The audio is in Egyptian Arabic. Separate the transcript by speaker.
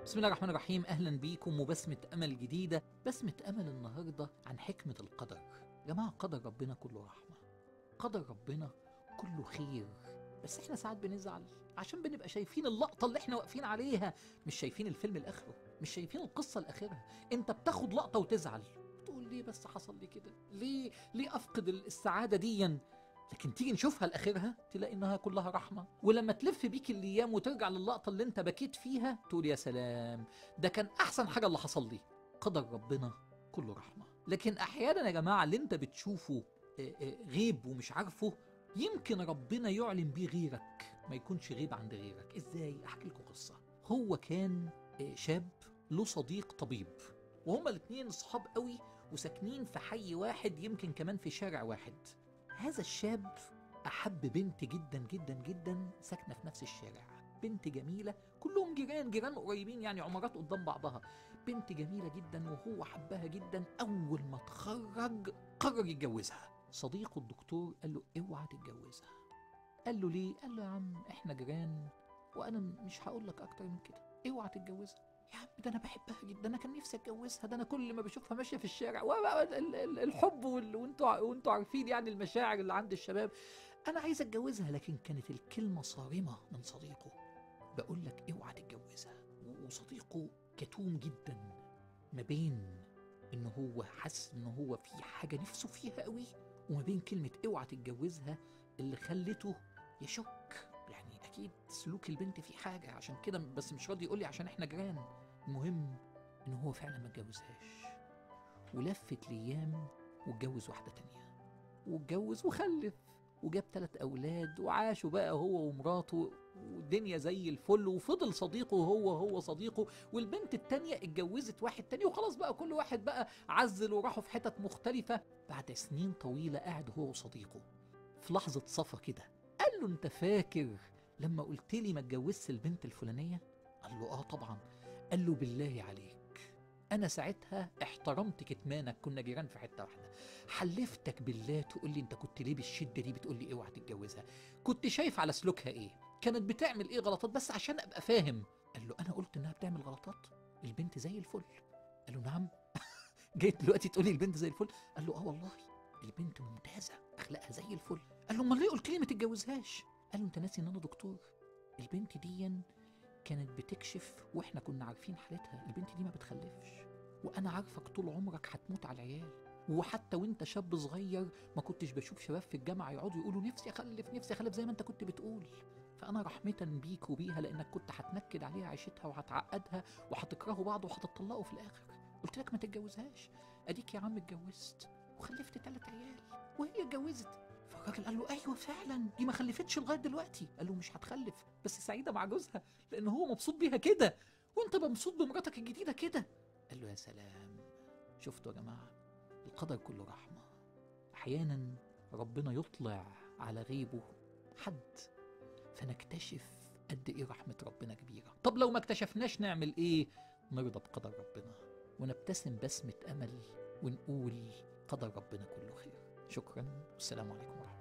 Speaker 1: بسم الله الرحمن الرحيم اهلا بيكم وبسمة امل جديدة بسمة امل النهاردة عن حكمة القدر يا جماعة قدر ربنا كله رحمة قدر ربنا كله خير بس احنا ساعات بنزعل عشان بنبقى شايفين اللقطة اللي احنا واقفين عليها مش شايفين الفيلم الاخره مش شايفين القصة الاخيرة انت بتاخد لقطة وتزعل تقول ليه بس حصل لي كده ليه ليه افقد السعادة ديا لكن تيجي نشوفها لاخرها تلاقي انها كلها رحمه ولما تلف بيك الايام وترجع للقطه اللي انت بكيت فيها تقول يا سلام ده كان احسن حاجه اللي حصل لي قدر ربنا كله رحمه لكن احيانا يا جماعه اللي انت بتشوفه آه، آه، غيب ومش عارفه يمكن ربنا يعلن بيه غيرك ما يكونش غيب عند غيرك ازاي احكي لكم قصه هو كان آه، شاب له صديق طبيب وهما الاتنين صحاب قوي وساكنين في حي واحد يمكن كمان في شارع واحد هذا الشاب أحب بنت جدا جدا جدا ساكنة في نفس الشارع بنت جميلة كلهم جيران جيران قريبين يعني عمارات قدام بعضها بنت جميلة جدا وهو حبها جدا أول ما اتخرج قرر يتجوزها صديقه الدكتور قال له اوعى تتجوزها قال له ليه؟ قال له يا عم احنا جيران وانا مش هقول لك اكتر من كده اوعى تتجوزها يا عم ده انا بحبها جدا انا كان نفسي اتجوزها ده انا كل ما بشوفها ماشيه في الشارع وبقى ال- ال- الحب وال- وانتوا وانتوا عارفين يعني المشاعر اللي عند الشباب انا عايز اتجوزها لكن كانت الكلمه صارمه من صديقه بقول لك اوعى تتجوزها و- وصديقه كتوم جدا ما بين ان هو حس ان هو في حاجه نفسه فيها قوي وما بين كلمه اوعى تتجوزها اللي خلته يشك يعني اكيد سلوك البنت فيه حاجه عشان كده بس مش راضي يقول لي عشان احنا جيران المهم ان هو فعلا ما اتجوزهاش ولفت الايام واتجوز واحده تانية واتجوز وخلف وجاب ثلاث اولاد وعاشوا بقى هو ومراته والدنيا زي الفل وفضل صديقه هو هو صديقه والبنت التانية اتجوزت واحد تاني وخلاص بقى كل واحد بقى عزل وراحوا في حتت مختلفة بعد سنين طويلة قاعد هو وصديقه في لحظة صفا كده قال له انت فاكر لما قلت لي ما اتجوزش البنت الفلانية قال له اه طبعا قال له بالله عليك انا ساعتها احترمت كتمانك كنا جيران في حته واحده حلفتك بالله تقول لي انت كنت ليه بالشده دي بتقول لي اوعى تتجوزها كنت شايف على سلوكها ايه كانت بتعمل ايه غلطات بس عشان ابقى فاهم قال له انا قلت انها بتعمل غلطات البنت زي الفل قال له نعم جيت دلوقتي تقول لي البنت زي الفل قال له اه والله البنت ممتازه اخلاقها زي الفل قال له امال ليه قلت لي ما تتجوزهاش قال له انت ناسي ان انا دكتور البنت دي كانت بتكشف واحنا كنا عارفين حالتها البنت دي ما بتخلفش وانا عارفك طول عمرك هتموت على العيال وحتى وانت شاب صغير ما كنتش بشوف شباب في الجامعه يقعدوا يقولوا نفسي اخلف نفسي اخلف زي ما انت كنت بتقول فانا رحمه بيك وبيها لانك كنت هتنكد عليها عيشتها وهتعقدها وهتكرهوا بعض وهتطلقوا في الاخر قلت لك ما تتجوزهاش اديك يا عم اتجوزت وخلفت ثلاث عيال وهي اتجوزت فالراجل قال له ايوه فعلا دي ما خلفتش لغايه دلوقتي قال له مش هتخلف بس سعيده مع جوزها لان هو مبسوط بيها كده وانت مبسوط بمراتك الجديده كده قال له يا سلام شفتوا يا جماعه القدر كله رحمه احيانا ربنا يطلع على غيبه حد فنكتشف قد ايه رحمه ربنا كبيره طب لو ما اكتشفناش نعمل ايه نرضى بقدر ربنا ونبتسم بسمه امل ونقول قدر ربنا كله خير شكرا والسلام عليكم ورحمه الله